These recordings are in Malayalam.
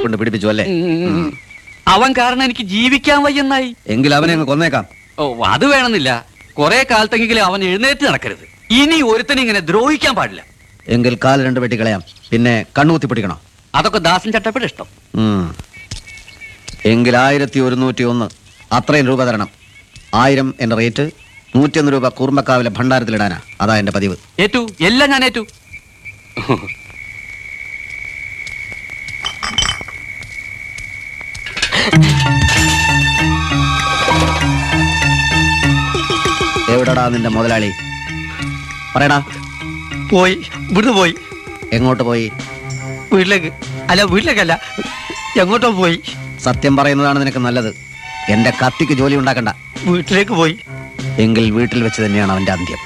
കൊണ്ട് പിടിപ്പിച്ചു അല്ലേ ഉം. അവൻ കാരണം എനിക്ക് ജീവിക്കാൻ വയ്യെന്നായി എങ്കിൽ അവനെ അങ്ങ് കൊന്നേക്കാം ഓ അത് വേണമെന്നില്ല കുറെ കാലത്തെങ്കിലും അവൻ എഴുന്നേറ്റ് നടക്കരുത് ഇനി ഒരുത്തനെ ഇങ്ങനെ ദ്രോഹിക്കാൻ പാടില്ല എങ്കിൽ കാല് രണ്ട് വെട്ടിക്കളയാം പിന്നെ കണ്ണുകുത്തി പിടിക്കണോ അതൊക്കെ ദാസൻ ചട്ടപ്പയുടെ ഇഷ്ടം ഉം. എങ്കിൽ ആയിരത്തി ഒരുന്നൂറ്റി ഒന്ന് അത്രയും രൂപ തരണം ആയിരം എന്റെ റേറ്റ് നൂറ്റിയൊന്ന് രൂപ കൂർമ്മക്കാവിലെ ഭണ്ഡാരത്തിലിടാനാ അതാ എന്റെ പതിവ് ഏറ്റു എല്ലാം ഞാൻ ഏറ്റു എവിടെടാ നിന്റെ മുതലാളി പറയടാ പോയി ഇവിടുന്ന് പോയി എങ്ങോട്ട് പോയി വീട്ടിലേക്ക് അല്ല വീട്ടിലേക്കല്ല എങ്ങോട്ടോ പോയി സത്യം പറയുന്നതാണ് നിനക്ക് നല്ലത് എന്റെ കത്തിക്ക് ജോലി ഉണ്ടാക്കണ്ട വീട്ടിലേക്ക് പോയി എങ്കിൽ വീട്ടിൽ വെച്ച് തന്നെയാണ് അവന്റെ അന്ത്യം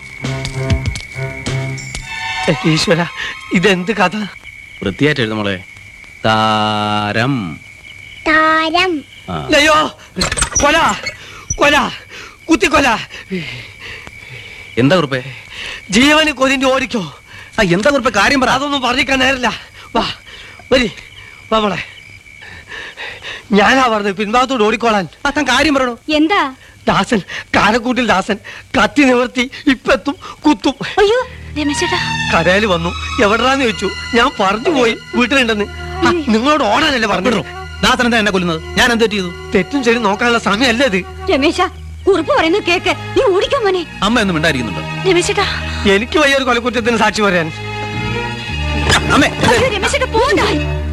എന്റെ ഈശ്വര ഇതെന്ത് കഥ വൃത്തിയായിട്ട് എഴുത മോളെ താരം താരം ആ. അയ്യോ കൊല കൊല കുത്തിക്കൊല എന്താ കുറിപ്പേ ജീവന് കൊതിന്റെ ഓടിക്കോ ആ എന്താ കുറിപ്പേ കാര്യം പറ അതൊന്നും പറഞ്ഞിക്കാൻ നേരില്ല വാ വരി വാ മോളെ ഞാനാ പറഞ്ഞത് പിൻഭാഗത്തോട് ഓടിക്കോളാൻ ആ താൻ കാര്യം പറയണോ എന്താ ദാസൻ കാരക്കൂട്ടിൽ ദാസൻ കത്തി നിവർത്തി ഇപ്പെത്തും കുത്തും അയ്യോ രമേശേട്ടാ കരയിൽ വന്നു എവിടാന്ന് ചോദിച്ചു ഞാൻ പറഞ്ഞു പോയി വീട്ടിലുണ്ടെന്ന് ആ, നിങ്ങളോട് ഓടാനല്ലേ പറഞ്ഞു ദാസൻ എന്താ എന്നെ കൊല്ലുന്നത് ഞാൻ എന്ത് ചെയ്തു തെറ്റും ശരി നോക്കാനുള്ള സമയമല്ല ഇത് രമേശ കുറിപ്പ് പറയുന്നത് കേക്ക് നീ ഓടിക്കാൻ മോനെ അമ്മ ഒന്നും മിണ്ടായിരിക്കുന്നുണ്ടോ രമേശേട്ടാ എനിക്ക് വയ്യ ഒരു കൊലക്കുറ്റത്തിന് സാക്ഷി പറയാൻ അമ്മേ അയ്യോ രമേശേട്ടാ പോണ്ട